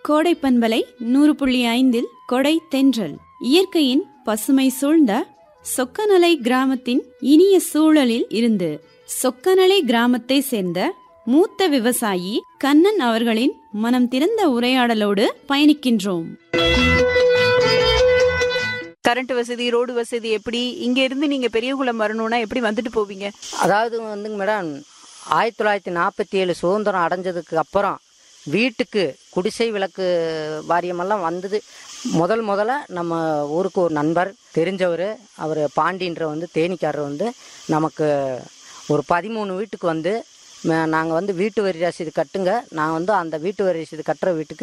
கோடை பண்பலை நூறு புள்ளி ஐந்தில் கொடை தென்றல் இயற்கையின் பசுமை சூழ்ந்த சொக்கநலை கிராமத்தின் இனிய சூழலில் இருந்து சொக்கநலை கிராமத்தை சேர்ந்த மூத்த விவசாயி கண்ணன் அவர்களின் மனம் திறந்த உரையாடலோடு பயணிக்கின்றோம் கரண்ட் வசதி ரோடு வசதி எப்படி இங்க இருந்து நீங்க பெரியகுளம் வரணும்னா எப்படி வந்துட்டு போவீங்க அதாவது வந்துங்க மேடம் ஆயிரத்தி தொள்ளாயிரத்தி நாற்பத்தி ஏழு சுதந்திரம் அடைஞ்சதுக்கு அப்புறம் வீட்டுக்கு குடிசை விளக்கு வாரியமெல்லாம் வந்தது முதல் முதல்ல நம்ம ஊருக்கு ஒரு நண்பர் தெரிஞ்சவர் அவர் பாண்டின்ற வந்து தேனிக்காரர் வந்து நமக்கு ஒரு பதிமூணு வீட்டுக்கு வந்து நாங்கள் வந்து வீட்டு வரி ரசீது கட்டுங்க நான் வந்து அந்த வீட்டு வரி ரசீது கட்டுற வீட்டுக்கு